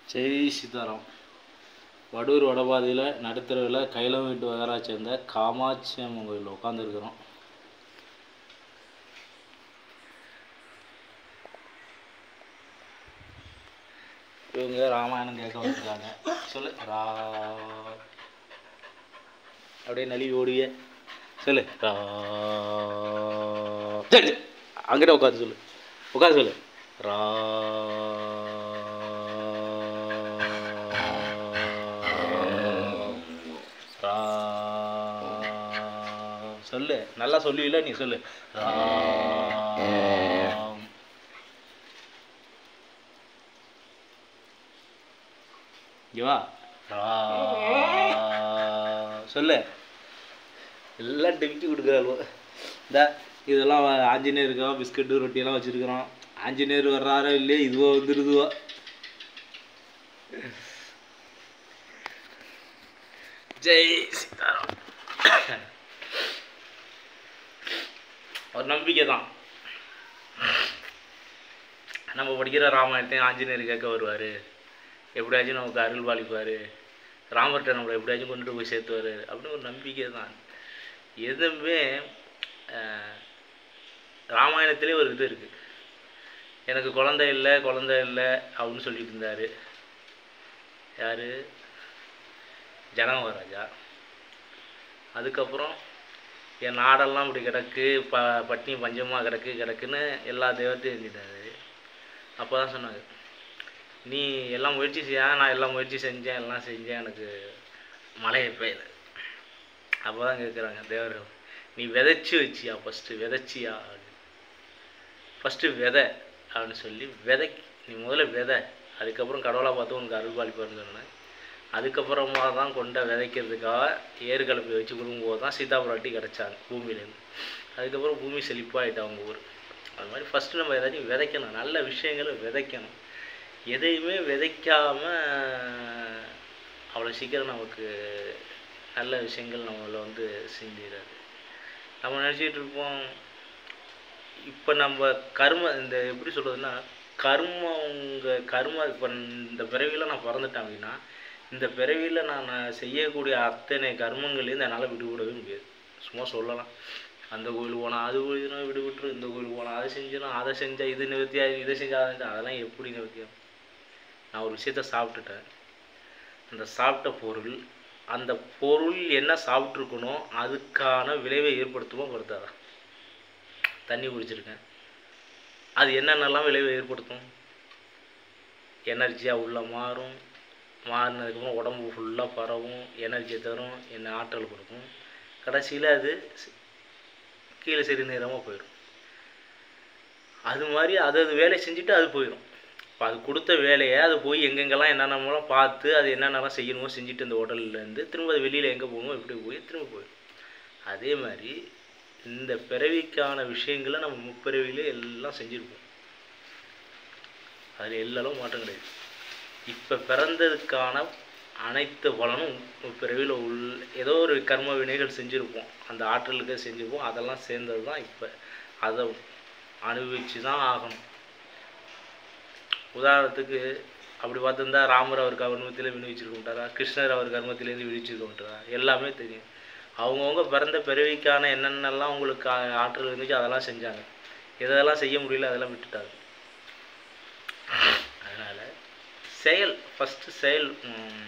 ஜெய் சீதாராம் வடூர் வடபாதையில் நடுத்தருவில் கைலம் வீட்டு வகரா சேர்ந்த காமாட்சி அம்மன் கோயிலில் உட்காந்துருக்குறோம் இவங்க ராமாயணம் கேட்க வந்திருக்காங்க சொல்லு ரா அப்படியே நழுவி ஓடுவிய சொல்லு ரா சரி அங்கிட்ட உட்காந்து சொல்லு உட்காந்து சொல்லு ரா ரா சொல்லு நல்லா சொல்லுவில நீ சொல்லு ராம் இங்க வா ரா சொல்லு எல்லாம் டிமிக்கி கொடுக்குறாள் இந்த இதெல்லாம் வ- ஆஞ்சநேயருக்காக பிஸ்கட்டு ரொட்டியெல்லாம் வச்சுருக்குறோம் ஆஞ்சநேயர் வர்றாரோ இல்லையோ இதுவோ வந்துடுதுவோ ஜெய் சீதாராம் ஒரு நம்பிக்கை தான் நம்ம படிக்கிற ராமாயணத்தையும் ஆஞ்சநேயர் கேட்க வருவார் எப்படியாச்சும் நமக்கு அருள் பாலிப்பார் ராமர்கிட்ட நம்மளை எப்படியாச்சும் கொண்டுட்டு போய் சேர்த்துவார் அப்படின்னு ஒரு நம்பிக்கை தான் எதுவுமே அஹ், ராமாயணத்திலே ஒரு இது இருக்குது எனக்கு குழந்தை இல்லை குழந்தை இல்லை அப்படின்னு சொல்லிட்டு இருந்தார் யார் ஜனகராஜா அதுக்கப்புறம் என் நாடெல்லாம் இப்படி கிடக்கு ப பட்டினி பஞ்சமாக கிடக்கு கிடக்குன்னு எல்லா தெய்வத்தையும் எழுதிட்டாரு அப்போ தான் சொன்னாங்க நீ எல்லாம் முயற்சி செய்ய நான் எல்லாம் முயற்சி செஞ்சேன் எல்லாம் செஞ்சேன் எனக்கு மழையை பெய்யல அப்போ தான் கேட்குறாங்க தேவர்கள் நீ விதைச்சி வச்சியா ஃபஸ்ட்டு விதைச்சியா அப்படின்னு ஃபஸ்ட்டு விதை அப்படின்னு சொல்லி விதை நீ முதல்ல விதை அதுக்கப்புறம் கடவுளாக பார்த்து உனக்கு அருள் பாலிப்பாருன்னு சொன்னேன் அதுக்கப்புறமா தான் கொண்ட விதைக்கிறதுக்காக ஏறு கலப்பை வச்சு கொடுக்கும்போது தான் சீதா பிராட்டி கிடச்சாங்க பூமியிலேருந்து அதுக்கப்புறம் பூமி செழிப்பாயிட்டு அவங்க ஊர் அது மாதிரி ஃபஸ்ட்டு நம்ம ஏதாச்சும் விதைக்கணும் நல்ல விஷயங்களை விதைக்கணும் எதையுமே விதைக்காம அவ்வளோ சீக்கிரம் நமக்கு நல்ல விஷயங்கள் நம்மள வந்து சிந்திடாது நம்ம நினச்சிட்டு இருப்போம் இப்போ நம்ம கர்ம இந்த எப்படி சொல்கிறதுனா கர்மம் உங்கள் கர்ம இப்போ இந்த பிறவியில் நான் பிறந்துட்டேன் அப்படின்னா இந்த பிறவியில் நான் நான் செய்யக்கூடிய அத்தனை கர்மங்களையும் என்னால் விடுபடவே முடியாது சும்மா சொல்லலாம் அந்த கோயில் போனால் அது கோயில்னா விடுபட்டுரும் இந்த கோயில் போனால் அதை செஞ்சிடும் அதை செஞ்சால் இது நிவர்த்தியா இதை செஞ்சால் அதை செஞ்சா அதெல்லாம் எப்படி நிவர்த்தியாகும் நான் ஒரு விஷயத்த சாப்பிட்டுட்டேன் அந்த சாப்பிட்ட பொருள் அந்த பொருள் என்ன சாப்பிட்ருக்கணும் அதுக்கான விளைவை ஏற்படுத்துமோ படுத்தாதா தண்ணி குடிச்சிருக்கேன் அது என்னென்னலாம் விளைவை ஏற்படுத்தும் எனர்ஜியாக உள்ள மாறும் மாறினதுக்கப்புறம் உடம்பு ஃபுல்லாக பரவும் எனர்ஜியை தரும் என்ன ஆற்றல் கொடுக்கும் கடைசியில் அது சி- கீழே சிறுநீரமாக போயிடும் அது மாதிரி அது அது வேலையை செஞ்சுட்டு அது போயிடும் இப்போ அது கொடுத்த வேலையை அது போய் எங்கெங்கெல்லாம் என்னென்னலாம் பார்த்து அது என்னென்னலாம் செய்யணுமோ செஞ்சுட்டு இந்த உடல்லேருந்து திரும்ப அது வெளியில் எங்கே போகணுமோ எப்படி போய் திரும்ப போயிடும் அதே மாதிரி இந்த பிறவிக்கான விஷயங்களை நம்ம முப்பிறவியிலே எல்லாம் செஞ்சுருப்போம் அதில் எல்லாம் மாற்றம் கிடையாது இப்போ பிறந்ததுக்கான அனைத்து பலனும் பிறவியில் உள் ஏதோ ஒரு கர்ம வினைகள் செஞ்சுருப்போம் அந்த ஆற்றலுக்கு செஞ்சுருப்போம் அதெல்லாம் சேர்ந்தது தான் இப்போ அதை அனுபவிச்சு தான் ஆகணும் உதாரணத்துக்கு அப்படி பார்த்துருந்தா ராமர் அவர் கர்மத்திலே விடுவிச்சிருக்க மாட்டாரா கிருஷ்ணர் அவர் கர்மத்திலேருந்து விடுவிச்சிருக்க மாட்டாரா எல்லாமே தெரியும் அவங்கவுங்க பிறந்த பிறவிக்கான என்னென்னலாம் உங்களுக்கு ஆ- ஆற்றல் இருந்துச்சு அதெல்லாம் செஞ்சாங்க எதெல்லாம் செய்ய முடியல அதெல்லாம் விட்டுட்டாங்க அதனால் செயல் ஃபஸ்ட்டு செயல் உம்,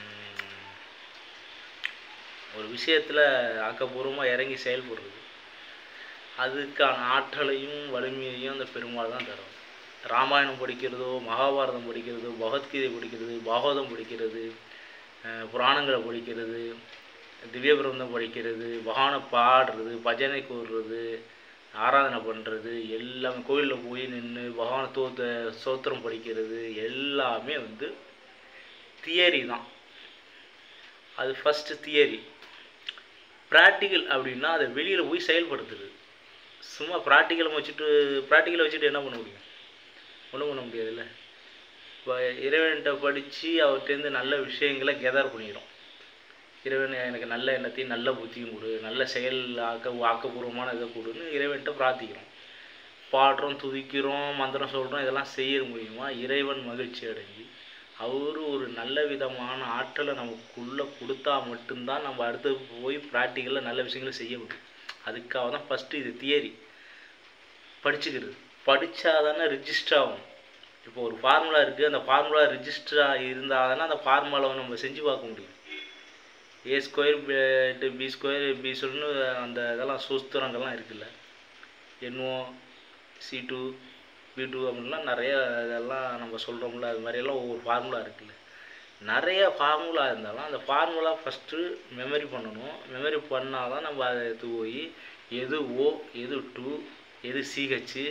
ஒரு விஷயத்தில் ஆக்கப்பூர்வமாக இறங்கி செயல்படுறது அதுக்கான ஆற்றலையும் வலிமையையும் அந்த பெருமாள் தான் தரும் ராமாயணம் படிக்கிறதோ மகாபாரதம் படிக்கிறதோ பகவத்கீதை படிக்கிறது பாகவதம் படிக்கிறது அஹ் புராணங்களை படிக்கிறது திவ்ய பிரபந்தம் படிக்கிறது பகவானை பாடுறது பஜனை கூறுறது ஆராதனை பண்ணுறது எல்லாமே கோயிலில் போய் நின்று பகவானை தோத்த சோத்திரம் படிக்கிறது எல்லாமே வந்து தியரி தான் அது ஃபஸ்ட்டு தியரி ப்ராக்டிக்கல் அப்படின்னா அதை வெளியில் போய் செயல்படுத்துறது சும்மா ப்ராக்டிக்கலை வச்சுட்டு ப்ராக்டிக்கலை வச்சுட்டு என்ன பண்ண முடியும் ஒன்றும் பண்ண முடியாதுல்ல இப்போ இறைவன்கிட்ட படித்து அவர்கிட்டேருந்து நல்ல விஷயங்களை கெதர் பண்ணிக்கிறோம் இறைவன் எனக்கு நல்ல எண்ணத்தையும் நல்ல புத்தியும் கொடு நல்ல செயல் ஆக்க ஆக்கப்பூர்வமான இதை கொடுன்னு இறைவன்கிட்ட பிரார்த்திக்கிறோம் பாடுறோம் துதிக்கிறோம் மந்திரம் சொல்கிறோம் இதெல்லாம் செய்ய முடியுமா இறைவன் மகிழ்ச்சி அடைஞ்சு அவர் ஒரு நல்ல விதமான ஆற்றலை நமக்குள்ளே கொடுத்தா மட்டும்தான் நம்ம அடுத்து போய் ப்ராக்டிக்கலில் நல்ல விஷயங்களை செய்ய முடியும் அதுக்காக தான் ஃபஸ்ட்டு இது தியரி படிச்சுக்கிறது படித்தா தானே ரிஜிஸ்டர் ஆகும் இப்போ ஒரு ஃபார்முலா இருக்குது அந்த ஃபார்முலா ரிஜிஸ்டர் இருந்தால் தானே அந்த ஃபார்முலாவை நம்ம செஞ்சு பார்க்க முடியும் A square B square B சொல்லுன்னு அந்த இதெல்லாம் சூஸ்திரங்கள்லாம் இருக்குல்ல என்ஓ சி டூ பி டூ அப்படின்லாம் நிறைய இதெல்லாம் நம்ம சொல்கிறோம்ல அது மாதிரியெல்லாம் ஒவ்வொரு ஃபார்முலா இருக்குல்ல நிறைய ஃபார்முலா இருந்தாலும் அந்த ஃபார்முலா ஃபஸ்ட்டு மெமரி பண்ணணும் மெமரி பண்ணால் தான் நம்ம அதை எடுத்து போய் எது ஓ எது டூ எது சிஹெச்சு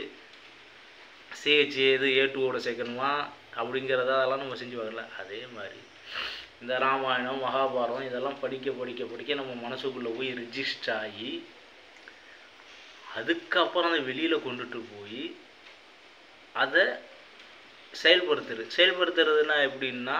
சிஹெச் எது ஏ டூவோட சேர்க்கணுமா அப்படிங்கிறத அதெல்லாம் நம்ம செஞ்சு பார்க்கல அதே மாதிரி இந்த ராமாயணம் மகாபாரதம் இதெல்லாம் படிக்க படிக்க படிக்க நம்ம மனசுக்குள்ளே போய் ரிஜிஸ்டர் ஆகி அதுக்கப்புறம் அதை வெளியில் கொண்டுட்டு போய் அதை செயல்படுத்துறது செயல்படுத்துறதுன்னா எப்படின்னா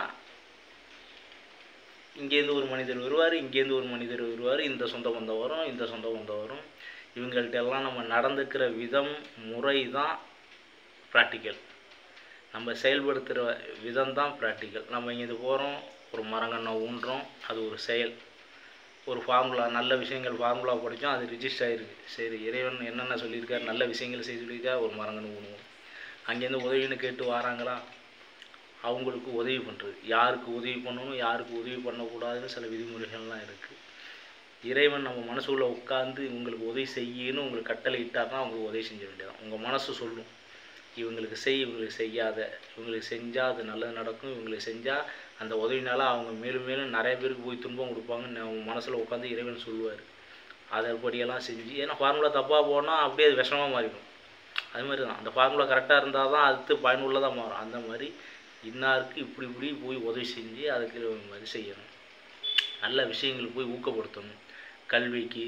இங்கேருந்து ஒரு மனிதர் வருவார் இங்கேருந்து ஒரு மனிதர் வருவார் இந்த சொந்த பந்தம் வரும் இந்த சொந்த பந்தம் வரும் இவங்கள்ட்ட எல்லாம் நம்ம நடந்துக்கிற விதம் முறை தான் ப்ராக்டிக்கல் நம்ம செயல்படுத்துகிற விதம் தான் ப்ராக்டிக்கல் நம்ம இங்கே போகிறோம் ஒரு மரங்கன்னை ஊன்றோம் அது ஒரு செயல் ஒரு ஃபார்முலா நல்ல விஷயங்கள் ஃபார்முலா படித்தோம் அது ரிஜிஸ்டர் ஆகிருக்கு சரி இறைவன் என்னென்ன சொல்லியிருக்கார் நல்ல விஷயங்கள் செய்ய சொல்லியிருக்கார் ஒரு மரங்கன்று ஊணுவோம் அங்கேருந்து உதவின்னு கேட்டு வராங்களா அவங்களுக்கு உதவி பண்ணுறது யாருக்கு உதவி பண்ணணும் யாருக்கு உதவி பண்ணக்கூடாதுன்னு சில விதிமுறைகள்லாம் இருக்குது இறைவன் நம்ம மனசுக்குள்ளே உட்காந்து இவங்களுக்கு உதவி செய்யணும் உங்களுக்கு கட்டளை இட்டார்னா அவங்களுக்கு உதவி செஞ்ச வேண்டியதான் உங்கள் மனசு சொல்லும் இவங்களுக்கு செய் இவங்களுக்கு செய்யாத இவங்களுக்கு செஞ்சால் அது நல்லது நடக்கும் இவங்களுக்கு செஞ்சால் அந்த உதவினால அவங்க மேலும் மேலும் நிறைய பேருக்கு போய் துன்பம் கொடுப்பாங்கன்னு அவங்க மனசில் உட்காந்து இறைவன் சொல்லுவார் அதற்படியெல்லாம் செஞ்சு ஏன்னா ஃபார்முலா தப்பாக போனால் அப்படியே அது விஷமாக மாறிடும் அது மாதிரி தான் அந்த ஃபார்முலா கரெக்டாக இருந்தால் தான் அடுத்து பயனுள்ளதாக மாறும் அந்த மாதிரி இன்னாருக்கு இப்படி இப்படி போய் உதவி செஞ்சு அதுக்கு மாதிரி செய்யணும் நல்ல விஷயங்களுக்கு போய் ஊக்கப்படுத்தணும் கல்விக்கு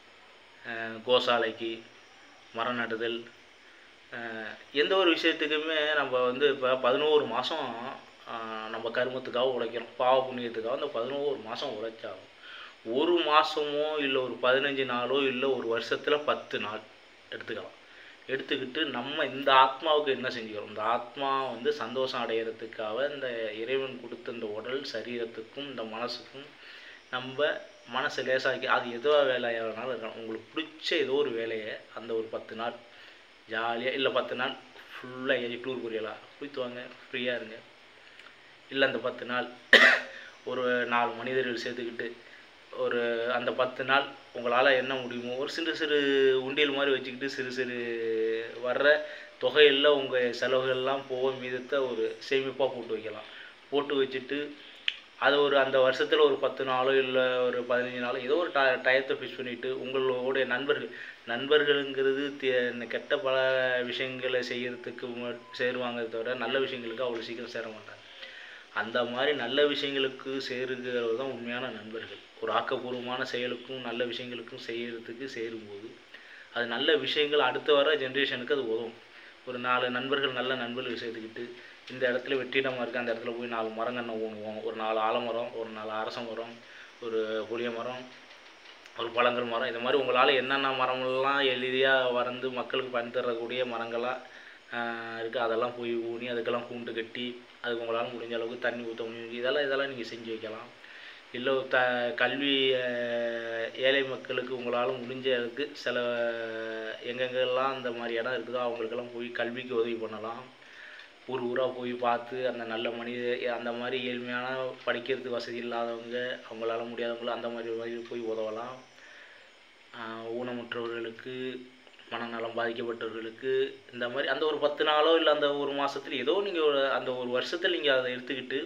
அஹ், கோசாலைக்கு மரம் நடுதல் அஹ், எந்த ஒரு விஷயத்துக்குமே நம்ம வந்து இப்போ பதினோரு மாதம் நம்ம கருமத்துக்காக உழைக்கிறோம் பாவ புண்ணியத்துக்காக அந்த பதினோரு மாதம் உழைச்சாகும் ஒரு மாதமோ இல்லை ஒரு பதினஞ்சு நாளோ இல்லை ஒரு வருஷத்தில் பத்து நாள் எடுத்துக்கலாம் எடுத்துக்கிட்டு நம்ம இந்த ஆத்மாவுக்கு என்ன செஞ்சுக்கிறோம் இந்த ஆத்மா வந்து சந்தோஷம் அடையிறதுக்காக இந்த இறைவன் கொடுத்த இந்த உடல் சரீரத்துக்கும் இந்த மனசுக்கும் நம்ம மனசை லேசாக்கி அது எதோ வேலையாக வேணாலும் இருக்கலாம் உங்களுக்கு பிடிச்ச ஏதோ ஒரு வேலையை அந்த ஒரு பத்து நாள் ஜாலியாக இல்லை பத்து நாள் ஃபுல்லாக எங்கேயும் டூர் புரியலாம் போயிட்டு வாங்க ஃப்ரீயாக இருங்க இல்லை அந்த பத்து நாள் ஒரு நாலு மனிதர்கள் சேர்த்துக்கிட்டு ஒரு அந்த பத்து நாள் உங்களால் என்ன முடியுமோ ஒரு சிறு சிறு உண்டியல் மாதிரி வச்சுக்கிட்டு சிறு சிறு வர்ற தொகையில் உங்கள் செலவுகள்லாம் போக மீதத்தை ஒரு சேமிப்பாக போட்டு வைக்கலாம் போட்டு வச்சுட்டு அது ஒரு அந்த வருஷத்தில் ஒரு பத்து நாளோ இல்லை ஒரு பதினஞ்சு நாளோ ஏதோ ஒரு ட டயத்தை ஃபிக்ஸ் பண்ணிவிட்டு உங்களுடைய நண்பர்கள் நண்பர்களுங்கிறது தே- கெட்ட பல விஷயங்களை செய்யறதுக்கு ம- சேருவாங்க தவிர நல்ல விஷயங்களுக்கு அவ்வளோ சீக்கிரம் சேர மாட்டாங்க அந்த மாதிரி நல்ல விஷயங்களுக்கு சேருகிறவர் தான் உண்மையான நண்பர்கள் ஒரு ஆக்கப்பூர்வமான செயலுக்கும் நல்ல விஷயங்களுக்கும் செய்யறதுக்கு சேரும்போது அது நல்ல விஷயங்கள் அடுத்து வர ஜென்ரேஷனுக்கு அது உதவும் ஒரு நாலு நண்பர்கள் நல்ல நண்பர்கள் சேர்த்துக்கிட்டு இந்த இடத்துல வெற்றிடமாக இருக்குது அந்த இடத்துல போய் நாலு மரங்கன்று ஊனுவோம் ஒரு நாலு ஆலமரம் ஒரு நாலு அரச மரம் ஒரு புளிய மரம் ஒரு பழங்கள் மரம் இது மாதிரி உங்களால் என்னென்ன மரமெல்லாம் எளிதாக வளர்ந்து மக்களுக்கு பயன் தரக்கூடிய மரங்களாக இருக்குது அதெல்லாம் போய் ஊனி அதுக்கெல்லாம் கூண்டு கட்டி அதுக்கு உங்களால் முடிஞ்ச அளவுக்கு தண்ணி ஊற்ற முடியும் இதெல்லாம் இதெல்லாம் நீங்கள் செஞ்சு வைக்கலாம் இல்லை த கல்வி அஹ், ஏழை மக்களுக்கு உங்களால் முடிஞ்ச அளவுக்கு சில எங்கெங்கெல்லாம் அந்த மாதிரி இடம் இருக்குதோ அவங்களுக்கெல்லாம் போய் கல்விக்கு உதவி பண்ணலாம் ஊர் ஊராக போய் பார்த்து அந்த நல்ல மனித அந்த மாதிரி ஏழ்மையான படிக்கிறதுக்கு வசதி இல்லாதவங்க அவங்களால முடியாதவங்கள அந்த மாதிரி மாதிரி போய் உதவலாம் ஆஹ் ஊனமுற்றவர்களுக்கு மனநலம் பாதிக்கப்பட்டவர்களுக்கு இந்த மாதிரி அந்த ஒரு பத்து நாளோ இல்லை அந்த ஒரு மாதத்துல ஏதோ நீங்கள் அந்த ஒரு வருஷத்தில் நீங்கள் அதை எடுத்துக்கிட்டு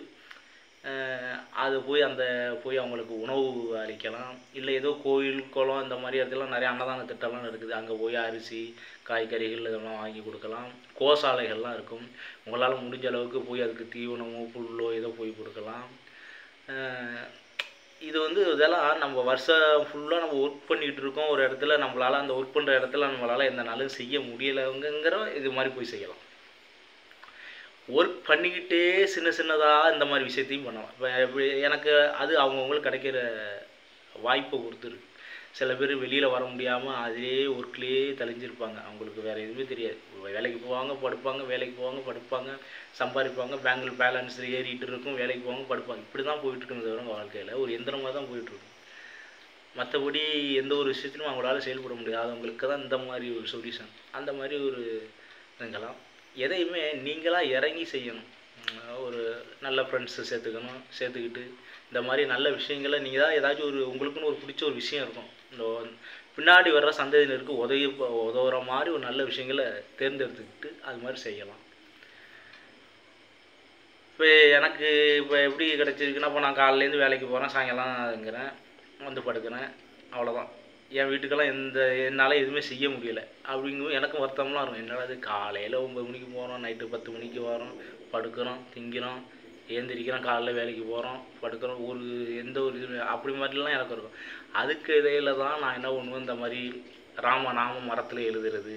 ஆஹ் அது போய் அந்த போய் அவங்களுக்கு உணவு அளிக்கலாம் இல்லை ஏதோ கோயில் குளம் இந்த மாதிரி இடத்துலாம் நிறைய அன்னதான திட்டம்லாம் இருக்குது அங்கே போய் அரிசி காய்கறிகள் இதெல்லாம் வாங்கி கொடுக்கலாம் கோசாலைகள்லாம் இருக்கும் உங்களால் முடிஞ்ச அளவுக்கு போய் அதுக்கு தீவனமோ புல்லோ ஏதோ போய் கொடுக்கலாம் ஆஹ் இது வந்து இதெல்லாம் நம்ம வருஷம் ஃபுல்லாக நம்ம ஒர்க் பண்ணிக்கிட்டு இருக்கோம் ஒரு இடத்துல நம்மளால் அந்த ஒர்க் பண்ணுற இடத்துல நம்மளால் எந்த நாளும் செய்ய முடியலைங்கிற இது மாதிரி போய் செய்யலாம் ஒர்க் பண்ணிக்கிட்டே சின்ன சின்னதாக இந்த மாதிரி விஷயத்தையும் பண்ணலாம் இப்போ எப்படி எனக்கு அது அவங்கவுங்களுக்கு கிடைக்கிற வாய்ப்பை பொறுத்து இருக்கு சில பேர் வெளியில் வர முடியாமல் அதிலே ஒர்க்லேயே தெளிஞ்சிருப்பாங்க அவங்களுக்கு வேறு எதுவுமே தெரியாது வேலைக்கு போவாங்க படுப்பாங்க வேலைக்கு போவாங்க படுப்பாங்க சம்பாதிப்பாங்க பேங்கில் பேலன்ஸ் ஏறிட்டு இருக்கும் வேலைக்கு போவாங்க படுப்பாங்க இப்படி தான் போயிட்டு இருக்குமே தவிர வாழ்க்கையில் ஒரு எந்திரமாக தான் போயிட்டுருக்கும் மற்றபடி எந்த ஒரு விஷயத்திலும் அவங்களால செயல்பட முடியாதவங்களுக்கு தான் இந்த மாதிரி ஒரு சொல்யூஷன் அந்த மாதிரி ஒரு இதுங்கெல்லாம் எதையுமே நீங்களாக இறங்கி செய்யணும் உம் ஒரு நல்ல ஃப்ரெண்ட்ஸை சேர்த்துக்கணும் சேர்த்துக்கிட்டு இந்த மாதிரி நல்ல விஷயங்களை நீங்கள் தான் ஏதாச்சும் ஒரு உங்களுக்குன்னு ஒரு பிடிச்ச ஒரு விஷயம் இருக்கும் இந்த பின்னாடி வர்ற சந்ததியினருக்கு உதவி உதவுற மாதிரி ஒரு நல்ல விஷயங்களை தேர்ந்தெடுத்துக்கிட்டு அது மாதிரி செய்யலாம் இப்போ எனக்கு இப்போ எப்படி கிடச்சிருக்குன்னா இப்போ நான் காலையிலேருந்து வேலைக்கு போகிறேன் சாயங்காலம்ங்கிறேன் வந்து படுக்கிறேன் அவ்வளோதான் என் வீட்டுக்கெல்லாம் எந்த என்னால் எதுவுமே செய்ய முடியல அப்படிங்கும் எனக்கும் வருத்தம்லாம் இருக்கும் என்னடா இது காலையில் ஒம்பது மணிக்கு போகிறோம் நைட்டு பத்து மணிக்கு வரோம் படுக்கிறோம் திங்கிறோம் ஏந்திரிக்கிறோம் காலைல வேலைக்கு போகிறோம் படுக்கிறோம் ஒரு எந்த ஒரு இது அப்படி மாதிரிலாம் எனக்கு இருக்கும் அதுக்கு இடையில தான் நான் என்ன பண்ணுவேன் இந்த மாதிரி ராம நாம மரத்தில் எழுதுறது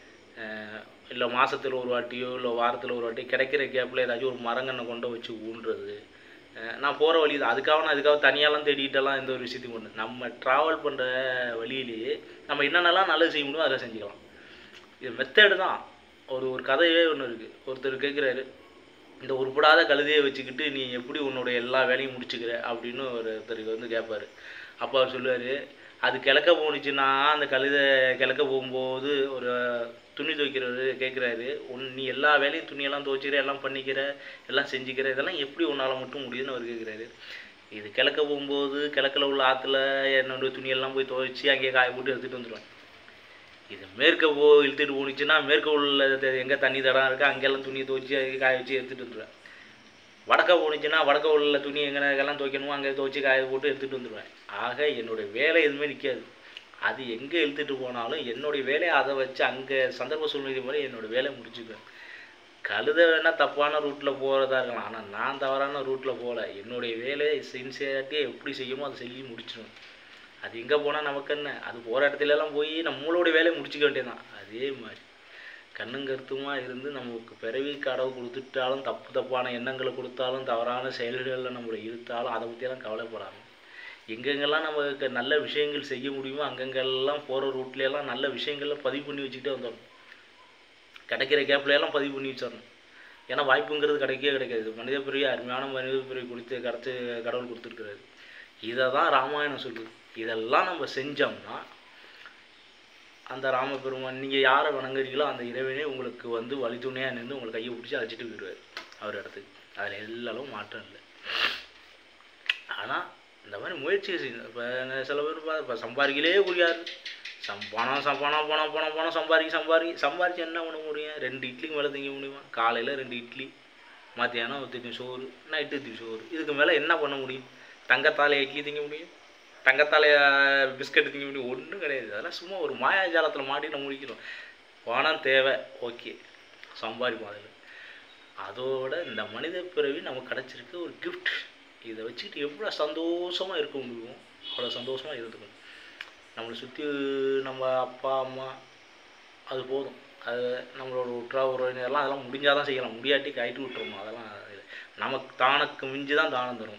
இல்லை மாதத்தில் ஒரு வாட்டியோ இல்லை வாரத்தில் ஒரு வாட்டியோ கிடைக்கிற கேப்பில் ஏதாச்சும் ஒரு மரங்கன்னை கொண்டு வச்சு ஊன்றது அஹ் நான் போகிற வழி தான் அதுக்காக நான் அதுக்காக தனியாலாம் தேடிட்டெல்லாம் எந்த ஒரு விஷயத்தையும் பண்ணு நம்ம ட்ராவல் பண்ணுற வழியிலேயே நம்ம என்னென்னலாம் நல்லது செய்ய முடியுமோ அதை செஞ்சுக்கலாம் இது மெத்தேடு தான் ஒரு ஒரு கதையே ஒன்று இருக்குது ஒருத்தர் கேட்குறாரு இந்த உருப்படாத கழுதையை வச்சுக்கிட்டு நீ எப்படி உன்னோட எல்லா வேலையும் முடிச்சுக்கிற அப்படின்னு ஒருத்தருக்கு வந்து கேட்பாரு அப்போ அவர் சொல்லுவார் அது கிழக்க போணுச்சுன்னா அந்த கழுதை கிழக்க போகும்போது ஒரு துணி துவைக்கிறவர் கேட்குறாரு உன் நீ எல்லா வேலையும் துணியெல்லாம் துவைச்சிக்கிற எல்லாம் பண்ணிக்கிற எல்லாம் செஞ்சுக்கிற இதெல்லாம் எப்படி உன்னால் மட்டும் முடியுதுன்னு அவர் கேட்குறாரு இது கிழக்க போகும்போது கிழக்கில் உள்ள ஆற்றுல என்னோட துணியெல்லாம் போய் துவைச்சி அங்கேயே காய போட்டு எடுத்துகிட்டு வந்துடுவேன் இது மேற்க போ இழுத்துட்டு போணுச்சுன்னா மேற்க உள்ள த- எங்கே தண்ணி தடம் இருக்கோ அங்கெல்லாம் துணியை துவைச்சி அங்கே காய வச்சு எடுத்துகிட்டு வந்துடுவேன் வடக்க போணுச்சுன்னா வடக்க உள்ள துணி எங்கெல்லாம் துவைக்கணுமோ அங்கே துவைச்சி காய போட்டு எடுத்துகிட்டு வந்துடுவேன் ஆக என்னுடைய வேலை எதுவுமே நிற்காது அது எங்கே இழுத்துட்டு போனாலும் என்னுடைய வேலையை அதை வச்சு அங்கே சந்தர்ப்ப சூழ்நிலை மாதிரி என்னோட வேலையை முடிச்சுக்குவேன் கழுத வேணால் தப்பான ரூட்டில் போகிறதா இருக்கலாம் ஆனால் நான் தவறான ரூட்டில் போகல என்னுடைய வேலையை சின்சியரிட்டியாக எப்படி செய்யுமோ அதை செஞ்சு முடிச்சிடுவேன் அது எங்கே போனால் நமக்கு என்ன அது போகிற இடத்துலலாம் போய் நம்மளோட வேலையை முடிச்சுக்க வேண்டியதுதான் அதே மாதிரி கண்ணும் கருத்துமா இருந்து நமக்கு பிறவி கடவுள் கொடுத்துட்டாலும் தப்பு தப்பான எண்ணங்களை கொடுத்தாலும் தவறான செயல்களில் நம்மளை இழுத்தாலும் அதை பற்றியெல்லாம் கவலைப்படாமல் எங்கெங்கெல்லாம் நமக்கு நல்ல விஷயங்கள் செய்ய முடியுமோ அங்கங்கெல்லாம் போகிற ரூட்லையெல்லாம் நல்ல விஷயங்களை பதிவு பண்ணி வச்சுக்கிட்டே வந்துடணும் கிடைக்கிற கேப்ல எல்லாம் பதிவு பண்ணி வச்சிடணும் ஏன்னா வாய்ப்புங்கிறது கிடைக்கவே கிடைக்காது மனித பிரிவு அருமையான மனித பிரிவு கொடுத்து கிடச்சி கடவுள் கொடுத்துருக்குறாரு இதை தான் ராமாயணம் சொல்லுது இதெல்லாம் நம்ம செஞ்சோம்னா அந்த ராமபெருமான் நீங்கள் யாரை வணங்குறீங்களோ அந்த இறைவனே உங்களுக்கு வந்து வழித்துணையாக நின்று உங்களை கையை பிடிச்சி அழைச்சிட்டு போயிடுவார் அவர் இடத்துக்கு அதில் எல்லாரும் மாற்றம் இல்லை ஆனால் இந்த மாதிரி முயற்சி செய்யணும் இப்போ சில பேர் பா இப்போ சம்பாதிக்கலே முடியாது சம் பணம் சம் பணம் பணம் பணம் பணம் சம்பாதிக்க சம்பாதி சம்பாதிச்சு என்ன பண்ண முடியும் ரெண்டு இட்லிக்கு மேலே திங்க முடியுமா காலையில் ரெண்டு இட்லி மத்தியானம் திடீர் சோறு நைட்டு திடீர் சோறு இதுக்கு மேலே என்ன பண்ண முடியும் தங்கத்தாலே இட்லி திங்க முடியும் தங்கத்தாலே பிஸ்கட் திங்க முடியும் ஒன்றும் கிடையாது அதெல்லாம் சும்மா ஒரு மாயாஜாலத்தில் மாட்டி நம்ம முடிக்கிறோம் பணம் தேவை ஓகே சம்பாதிப்போம் அதில் அதோட இந்த மனித பிறவி நமக்கு கிடச்சிருக்க ஒரு gift இதை வச்சுக்கிட்டு எவ்வளோ சந்தோஷமாக இருக்க முடியும் அவ்வளோ சந்தோஷமாக இருந்துக்கணும் நம்மளை சுற்றி நம்ம அப்பா அம்மா அது போதும் அது நம்மளோட உற்றா உறவினர்லாம் அதெல்லாம் முடிஞ்சால் தான் செய்யலாம் முடியாட்டி கைட்டு விட்டுருமா அதெல்லாம் இது. நமக்கு தானுக்கு மிஞ்சி தான் தானம் தரும்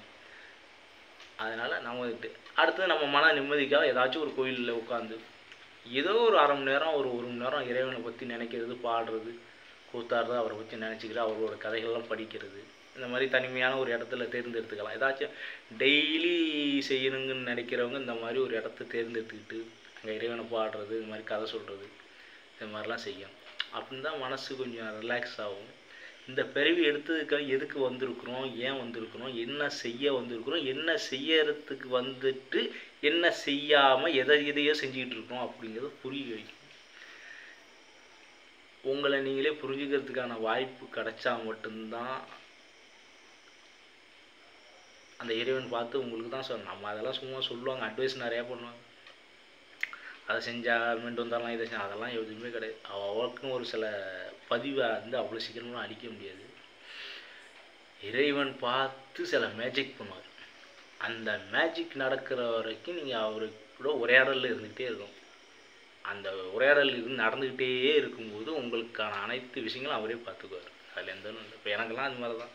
அதனால் நம்ம இது அடுத்து நம்ம மன நிம்மதிக்காக ஏதாச்சும் ஒரு கோயிலில் உட்காந்து ஏதோ ஒரு அரை மணி நேரம் ஒரு ஒரு மணி நேரம் இறைவனை பற்றி நினைக்கிறது பாடுறது கூத்தாடுறது அவரை பற்றி நினச்சிக்கிறது அவரோட கதைகள்லாம் படிக்கிறது இந்த மாதிரி தனிமையான ஒரு இடத்துல தேர்ந்தெடுத்துக்கலாம் ஏதாச்சும் டெய்லி செய்யணுங்கன்னு நினைக்கிறவங்க இந்த மாதிரி ஒரு இடத்த தேர்ந்தெடுத்துக்கிட்டு அங்கே இறைவனை பாடுறது இந்த மாதிரி கதை சொல்கிறது இந்த மாதிரிலாம் செய்யணும் அப்படின்னு தான் மனசு கொஞ்சம் ரிலாக்ஸ் ஆகும் இந்த பிறவி எடுத்ததுக்காக எதுக்கு வந்திருக்கிறோம் ஏன் வந்திருக்கிறோம் என்ன செய்ய வந்திருக்கிறோம் என்ன செய்யறதுக்கு வந்துட்டு என்ன செய்யாமல் எதை எதையோ செஞ்சுக்கிட்டு இருக்கோம் அப்படிங்கிறத புரிய வைக்கும் உங்களை நீங்களே புரிஞ்சுக்கிறதுக்கான வாய்ப்பு கிடைச்சா மட்டும்தான் அந்த இறைவன் பார்த்து உங்களுக்கு தான் சொல்லணும் நம்ம அதெல்லாம் சும்மா சொல்லுவாங்க அட்வைஸ் நிறையா பண்ணுவாங்க அதை செஞ்சா மீண்டு வந்தாலும் இதை செஞ்சா அதெல்லாம் எதுவுமே கிடையாது அவளுக்குன்னு ஒரு சில பதிவை வந்து அவ்வளோ சீக்கிரமாக அழிக்க முடியாது இறைவன் பார்த்து சில மேஜிக் பண்ணுவார் அந்த மேஜிக் நடக்கிற வரைக்கும் நீங்கள் அவரு கூட உரையாடலில் இருந்துக்கிட்டே இருக்கும் அந்த உரையாடல் இருந்து நடந்துக்கிட்டே இருக்கும்போது உங்களுக்கான அனைத்து விஷயங்களும் அவரே பார்த்துக்குவார் அதில் எந்த ஒன்றும் இல்லை இப்போ எனக்கெல்லாம் அது மாதிரி தான்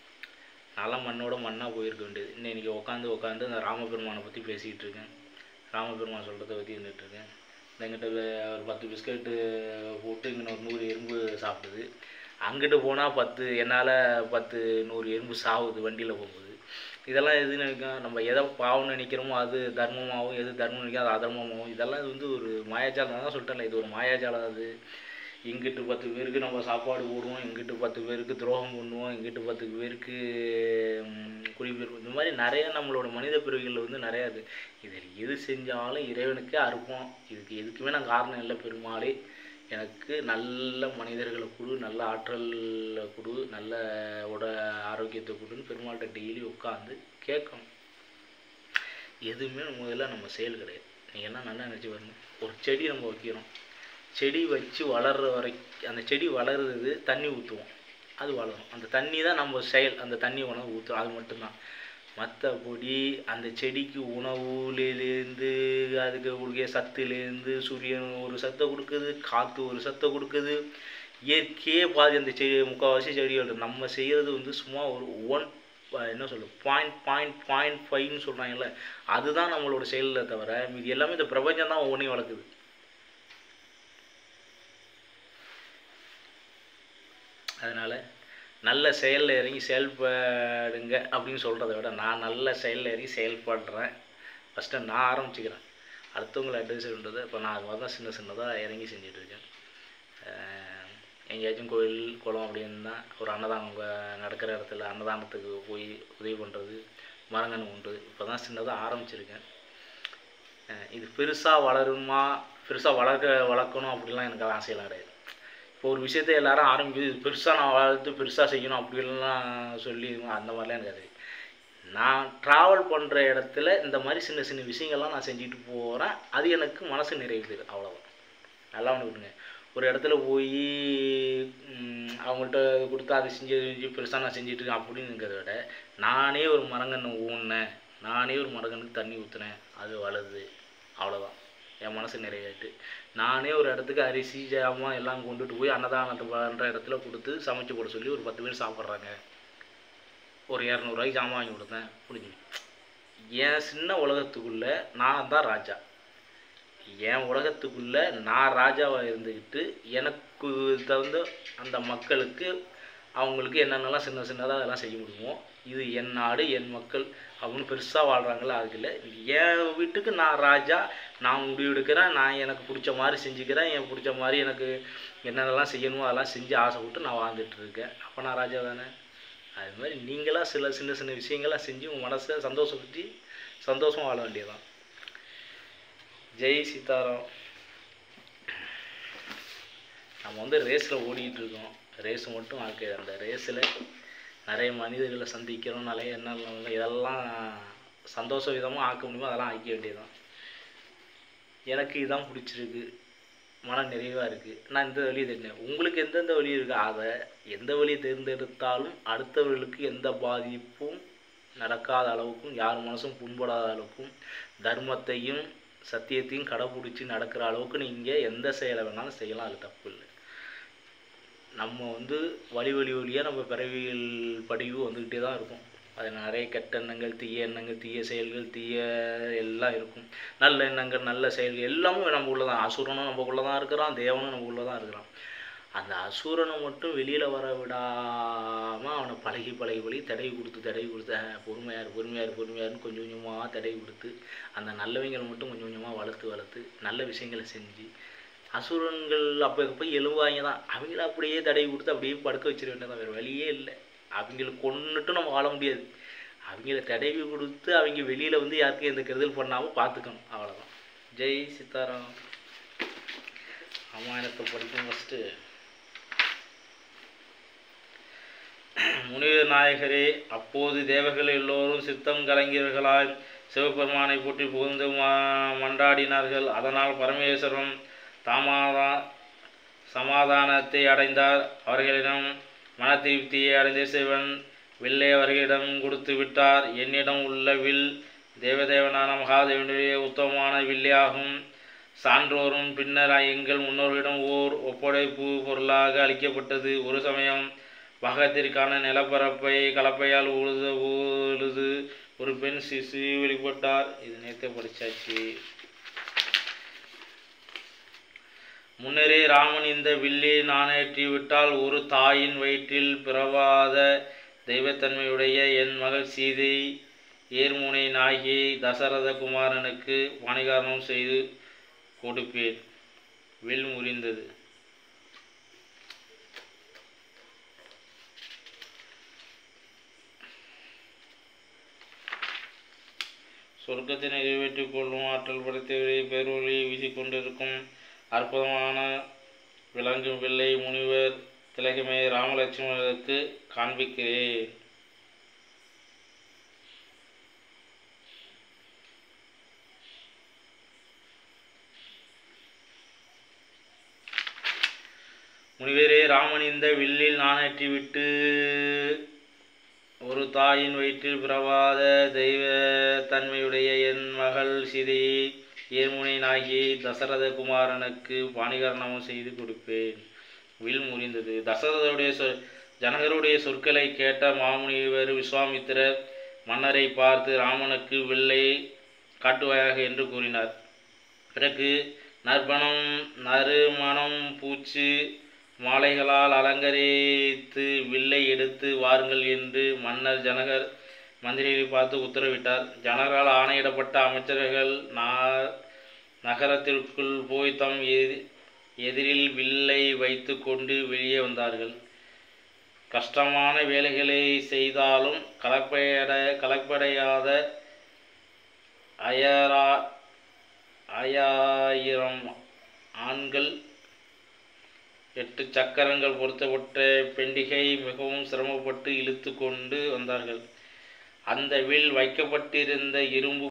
நான்லாம் மண்ணோட மண்ணாக போயிருக்க வேண்டியது இன்னும் இன்றைக்கி உட்காந்து உட்காந்து அந்த ராமபெருமானை பற்றி பேசிக்கிட்டு இருக்கேன் ராமபெருமான் சொல்கிறத பற்றி இருந்துகிட்ருக்கேன் எங்கிட்ட ஒரு பத்து பிஸ்கட்டு போட்டு இங்கே ஒரு நூறு எறும்பு சாப்பிடுது அங்கிட்டு போனால் பத்து என்னால் பத்து நூறு எறும்பு சாவுது வண்டியில் போகும்போது இதெல்லாம் எது நினைக்கும் நம்ம எதை பாவம்னு நினைக்கிறோமோ அது தர்மமாகவும் எது தர்மம் நினைக்கிறோம் அது அதர்மமாகவும் இதெல்லாம் இது வந்து ஒரு மாயாஜாலம் தான் சொல்லிட்டேன்ல இது ஒரு மாயாஜாலம் அது இங்கிட்டு பத்து பேருக்கு நம்ம சாப்பாடு போடுவோம் இங்கிட்டு பத்து பேருக்கு துரோகம் பண்ணுவோம் இங்கிட்டு பத்து பேருக்கு ம், குடிபெயர்ப்பு இந்த மாதிரி நிறைய நம்மளோட மனித பிறவிகளில் வந்து நிறையா இது இதில் எது செஞ்சாலும் இறைவனுக்கே அறுப்போம் இதுக்கு எதுக்குமே நான் காரணம் இல்லை பெருமாளே எனக்கு நல்ல மனிதர்களை கொடு நல்ல ஆற்றல் கொடு நல்ல உட ஆரோக்கியத்தை கொடுன்னு பெருமாள்கிட்ட டெய்லி உட்காந்து கேட்கணும் எதுவுமே முதல்ல நம்ம செயல் கிடையாது நீங்கள் என்ன நல்லா நினச்சி பாருங்க ஒரு செடி நம்ம வைக்கிறோம் செடி வச்சு வளர்ற வரைக்கும் அந்த செடி வளருது தண்ணி ஊற்றுவோம் அது வளரும் அந்த தண்ணி தான் நம்ம செயல் அந்த தண்ணி உணவு ஊற்றுறோம் அது மட்டும்தான் மற்றபடி அந்த செடிக்கு உணவுலேருந்து அதுக்கு கொடுக்க சத்துலேருந்து சூரியன் ஒரு சத்தை கொடுக்குது காற்று ஒரு சத்தை கொடுக்குது இயற்கையே பாதி அந்த செடி முக்கால்வாசி செடிகள் இருக்கு. நம்ம செய்கிறது வந்து சும்மா ஒரு ஒன் என்ன சொல்ல பாயிண்ட் பாயிண்ட் பாயிண்ட் ஃபைவ்னு சொல்கிறாங்கல்ல அதுதான் நம்மளோட செயலில் தவிர மீதி எல்லாமே இந்த பிரபஞ்சம் தான் ஒவ்வொன்றையும் வளர்க்குது அதனால் நல்ல செயலில் இறங்கி செயல்படுங்க அப்படின்னு சொல்கிறத விட நான் நல்ல செயலில் இறங்கி செயல்படுறேன் ஃபஸ்ட்டு நான் ஆரம்பிச்சுக்கிறேன் அடுத்தவங்களை அட்வைஸ் பண்ணுறது இப்போ நான் அது மாதிரி தான் சின்ன சின்னதாக இறங்கி செஞ்சுட்டு இருக்கேன் அஹ் எங்கேயாச்சும் கோயில் குளம் அப்படின்னு தான் ஒரு அன்னதானம் அங்கே நடக்கிற இடத்துல அன்னதானத்துக்கு போய் உதவி பண்ணுறது மரங்கன்று உண்டு இப்போ தான் சின்னதாக ஆரம்பிச்சிருக்கேன் அஹ் இது பெருசாக வளருமா பெருசாக வளர்க்க வளர்க்கணும் அப்படிலாம் எனக்கு ஆசையெல்லாம் கிடையாது இப்போ ஒரு விஷயத்தை எல்லாரும் ஆரம்பிக்குது இது பெருசாக நான் வளர்த்து பெருசாக செய்யணும் அப்படிலாம் சொல்லி அந்த மாதிரிலாம் எனக்கு அது நான் ட்ராவல் பண்ணுற இடத்துல இந்த மாதிரி சின்ன சின்ன விஷயங்கள்லாம் நான் செஞ்சுட்டு போகிறேன் அது எனக்கு மனசு நிறைவு தருது அவ்வளோதான் நல்லா ஒன்று விடுங்க ஒரு இடத்துல போய் அவங்கள்ட்ட கொடுத்து அதை செஞ்சு செஞ்சு பெருசாக நான் செஞ்சுட்டு இருக்கேன் அப்படிங்கிறத விட நானே ஒரு மரங்கன்று ஊன்னேன் நானே ஒரு மரங்கன்றுக்கு தண்ணி ஊற்றுனேன் அது வளருது அவ்வளோதான் என் மனசு நிறைவேட்டு நானே ஒரு இடத்துக்கு அரிசி ஜாமான் எல்லாம் கொண்டுட்டு போய் அன்னதானத்தை பண்ணுற இடத்துல கொடுத்து சமைச்சு போட சொல்லி ஒரு பத்து பேர் சாப்பிட்றாங்க ஒரு இரநூறுவாய்க்கு ஜாமான் வாங்கி கொடுத்தேன் முடிஞ்சு என் சின்ன உலகத்துக்குள்ளே நான் தான் ராஜா என் உலகத்துக்குள்ளே நான் ராஜாவாக இருந்துக்கிட்டு எனக்கு தகுந்த அந்த மக்களுக்கு அவங்களுக்கு என்னென்னலாம் சின்ன சின்னதாக அதெல்லாம் செய்ய முடியுமோ இது என் நாடு என் மக்கள் அப்படின்னு பெருசாக வாழ்கிறாங்களா அதுக்கு இல்லை என் வீட்டுக்கு நான் ராஜா நான் முடிவு எடுக்கிறேன் நான் எனக்கு பிடிச்ச மாதிரி செஞ்சுக்கிறேன் எனக்கு பிடிச்ச மாதிரி எனக்கு என்னென்னலாம் செய்யணுமோ அதெல்லாம் செஞ்சு ஆசைப்பட்டு நான் வாழ்ந்துட்டு இருக்கேன் அப்போ நான் ராஜா தானே அது மாதிரி நீங்களாக சில சின்ன சின்ன விஷயங்கள்லாம் செஞ்சு உங்கள் மனசை சந்தோஷப்படுத்தி சந்தோஷமாக வாழ வேண்டியதுதான் ஜெய் சீதாராம் நம்ம வந்து ரேஸில் ஓடிக்கிட்டு இருக்கோம் ரேஸ் மட்டும் வாழ்க்கை அந்த ரேஸில் நிறைய மனிதர்களை சந்திக்கிறோம் நிறைய என்ன இதெல்லாம் சந்தோஷ விதமாக ஆக்க முடியுமோ அதெல்லாம் ஆக்க வேண்டியதுதான் எனக்கு இதுதான் பிடிச்சிருக்கு மன நிறைவாக இருக்குது நான் இந்த வழியை தேடினேன் உங்களுக்கு எந்தெந்த வழி இருக்கோ அதை எந்த வழியை தேர்ந்தெடுத்தாலும் அடுத்தவர்களுக்கு எந்த பாதிப்பும் நடக்காத அளவுக்கும் யார் மனசும் புண்படாத அளவுக்கும் தர்மத்தையும் சத்தியத்தையும் கடைப்பிடிச்சி நடக்கிற அளவுக்கு நீங்கள் எந்த செயலை வேணாலும் செய்யலாம் அது தப்பு இல்லை நம்ம வந்து வழி வழி வழியாக நம்ம பிறவியல் படிவு வந்துக்கிட்டே தான் இருக்கும் அது நிறைய கெட்ட எண்ணங்கள் தீய எண்ணங்கள் தீய செயல்கள் தீய எல்லாம் இருக்கும் நல்ல எண்ணங்கள் நல்ல செயல்கள் எல்லாமே நம்ம உள்ள தான் அசுரனும் நமக்குள்ளே தான் இருக்கிறான் தேவனும் நமக்குள்ளே தான் இருக்கிறான் அந்த அசுரனை மட்டும் வெளியில் வர விடாமல் அவனை பழகி பழகி பழகி தடவி கொடுத்து தடவி கொடுத்து "அஹ், பொறுமையார் பொறுமையார் பொறுமையார்னு கொஞ்சம் கொஞ்சமாக தடவி கொடுத்து அந்த நல்லவங்களை மட்டும் கொஞ்சம் கொஞ்சமாக வளர்த்து வளர்த்து நல்ல விஷயங்களை செஞ்சு அசுரன்கள் அப்போ போய் எழுவாங்க தான் அவங்கள அப்படியே தடவி கொடுத்து அப்படியே படுக்க வச்சிட வேண்டியதான் வேறு வழியே இல்லை அவங்கள கொன்னுட்டும் நம்ம வாழ முடியாது அவங்கள தடவி கொடுத்து அவங்க வெளியில் வந்து யாருக்கும் எந்த கெடுதல் பண்ணாமல் பார்த்துக்கணும் அவ்வளோதான் ஜெய் சீதாராம் ராமாயணத்தை படிக்கும் ஃபஸ்ட்டு முனிவர் நாயகரே அப்போது தேவர்கள் எல்லோரும் சித்தம் கலங்கியவர்களாய் சிவபெருமானை போற்றி புகுந்து ம- மன்றாடினார்கள் அதனால் பரமேஸ்வரன் தாமாதா சமாதானத்தை அடைந்தார் அவர்களிடம் மன திருப்தியை அடைந்த சிவன் வில்லை அவர்களிடம் கொடுத்து விட்டார் என்னிடம் உள்ள வில் தேவதேவனான மகாதேவனுடைய உத்தமமான வில்லையாகும் சான்றோரும் பின்னர் எங்கள் முன்னோர்களிடம் ஓர் ஒப்படைப்பு பொருளாக அளிக்கப்பட்டது ஒரு சமயம் பாகத்திற்கான நிலப்பரப்பை கலப்பையால் உழுத உழுது ஒரு பெண் சிசு வெளிப்பட்டார் இது நேற்று படிச்சாச்சு முன்னரே ராமன் இந்த வில்லை நாணேற்றிவிட்டால் ஒரு தாயின் வயிற்றில் பிறவாத தெய்வத்தன்மையுடைய என் மகள் சீதை ஏர்முனை நாயகி தசரத குமாரனுக்கு பணிகாரணம் செய்து கொடுப்பேன் வில் முறிந்தது சொர்க்கத்தை நிறைவேற்றிக் கொள்ளும் ஆற்றல் படைத்தவரை பேரொழியை வீசிக்கொண்டிருக்கும் அற்புதமான விளங்கும் வில்லை முனிவர் திலகமே ராமலட்சுமணருக்கு காண்பிக்கிறேன் முனிவரே ராமன் இந்த வில்லில் நாணேற்றிவிட்டு ஒரு தாயின் வயிற்றில் பிறவாத தெய்வ தன்மையுடைய என் மகள் சீதையை ஏர்முனை நாகி தசரத குமாரனுக்கு பாணிகரணமும் செய்து கொடுப்பேன் வில் முறிந்தது தசரதருடைய சொ ஜனகருடைய சொற்களை கேட்ட மாமுனிவர் விஸ்வாமித்திரர் மன்னரை பார்த்து ராமனுக்கு வில்லை காட்டுவாயாக என்று கூறினார் பிறகு நற்பணம் நறுமணம் பூச்சு மாலைகளால் அலங்கரித்து வில்லை எடுத்து வாருங்கள் என்று மன்னர் ஜனகர் மந்திரிகளை பார்த்து உத்தரவிட்டார் ஜனகரால் ஆணையிடப்பட்ட அமைச்சர்கள் நா- நகரத்திற்குள் போய் தம் எதி எதிரில் வில்லை வைத்து கொண்டு வெளியே வந்தார்கள் கஷ்டமான வேலைகளை செய்தாலும் கலப்பையட கலப்படையாத அயரா அயாயிரம் ஆண்கள் எட்டு சக்கரங்கள் பொருத்தப்பட்ட பெண்டிகை மிகவும் சிரமப்பட்டு இழுத்து கொண்டு வந்தார்கள் அந்த வில் வைக்கப்பட்டிருந்த இரும்பு